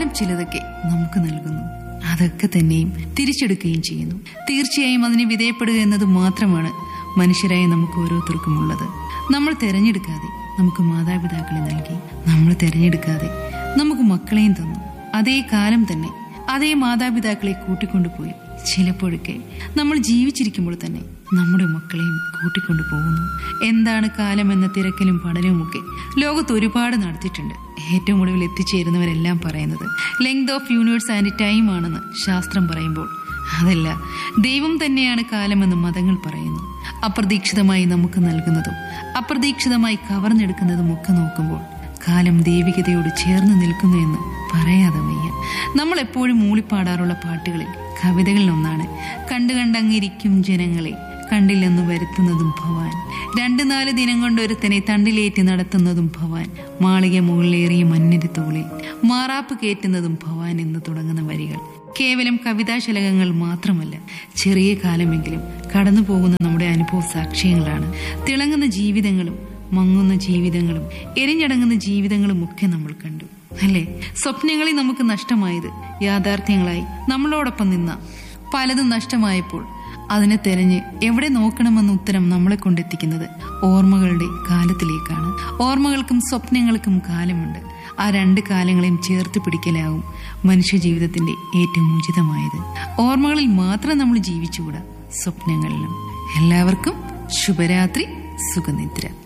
ചിലതൊക്കെ നമുക്ക് നൽകുന്നു അതൊക്കെ തന്നെയും തിരിച്ചെടുക്കുകയും ചെയ്യുന്നു തീർച്ചയായും അതിനെ വിധേയപ്പെടുക എന്നത് മാത്രമാണ് മനുഷ്യരായ നമുക്ക് ഓരോരുത്തർക്കും ഉള്ളത് നമ്മൾ തെരഞ്ഞെടുക്കാതെ നമുക്ക് മാതാപിതാക്കളെ നൽകി നമ്മൾ തെരഞ്ഞെടുക്കാതെ നമുക്ക് മക്കളെയും തന്നു അതേ കാലം തന്നെ അതേ മാതാപിതാക്കളെ കൂട്ടിക്കൊണ്ടുപോയി ചിലപ്പോഴൊക്കെ നമ്മൾ ജീവിച്ചിരിക്കുമ്പോൾ തന്നെ നമ്മുടെ മക്കളെയും കൂട്ടിക്കൊണ്ടു പോകുന്നു എന്താണ് കാലം എന്ന തിരക്കിലും പഠനവുമൊക്കെ ലോകത്ത് ഒരുപാട് നടത്തിയിട്ടുണ്ട് ഏറ്റവും ഒടുവിൽ എത്തിച്ചേരുന്നവരെല്ലാം പറയുന്നത് length of universe and time ആണെന്ന് ശാസ്ത്രം പറയുമ്പോൾ അതല്ല ദൈവം തന്നെയാണ് കാലമെന്ന് മതങ്ങൾ പറയുന്നു അപ്രതീക്ഷിതമായി നമുക്ക് നൽകുന്നതും അപ്രതീക്ഷിതമായി കവർന്നെടുക്കുന്നതും ഒക്കെ നോക്കുമ്പോൾ കാലം ദൈവികതയോട് ചേർന്ന് നിൽക്കുന്നു എന്ന് പറയാതെ വയ്യ നമ്മൾ എപ്പോഴും മൂളിപ്പാടാറുള്ള പാട്ടുകളിൽ കവിതകളിൽ ഒന്നാണ് കണ്ടു കണ്ടങ്ങിരിക്കും ജനങ്ങളെ കണ്ടില്ലെന്ന് വരുത്തുന്നതും ഭവാൻ രണ്ടു നാല് ദിനം കൊണ്ട് ഒരുത്തനെ തണ്ടിലേറ്റി നടത്തുന്നതും ഭവാൻ മാളിക മുകളിലേറിയ മഞ്ഞരി തോളിൽ മാറാപ്പ് കയറ്റുന്നതും ഭവാൻ എന്ന് തുടങ്ങുന്ന വരികൾ കേവലം കവിതാശലകങ്ങൾ മാത്രമല്ല ചെറിയ കാലമെങ്കിലും കടന്നു പോകുന്ന നമ്മുടെ അനുഭവ സാക്ഷ്യങ്ങളാണ് തിളങ്ങുന്ന ജീവിതങ്ങളും മങ്ങുന്ന ജീവിതങ്ങളും എരിഞ്ഞടങ്ങുന്ന ജീവിതങ്ങളും ഒക്കെ നമ്മൾ കണ്ടു അല്ലേ സ്വപ്നങ്ങളിൽ നമുക്ക് നഷ്ടമായത് യാഥാർത്ഥ്യങ്ങളായി നമ്മളോടൊപ്പം നിന്ന പലതും നഷ്ടമായപ്പോൾ അതിനെ തെരഞ്ഞ് എവിടെ നോക്കണമെന്ന ഉത്തരം നമ്മളെ കൊണ്ടെത്തിക്കുന്നത് ഓർമ്മകളുടെ കാലത്തിലേക്കാണ് ഓർമ്മകൾക്കും സ്വപ്നങ്ങൾക്കും കാലമുണ്ട് ആ രണ്ട് കാലങ്ങളെയും ചേർത്ത് പിടിക്കലാവും മനുഷ്യ ജീവിതത്തിന്റെ ഏറ്റവും ഉചിതമായത് ഓർമ്മകളിൽ മാത്രം നമ്മൾ ജീവിച്ചുകൂടാ സ്വപ്നങ്ങളിലും എല്ലാവർക്കും ശുഭരാത്രി സുഖനിദ്ര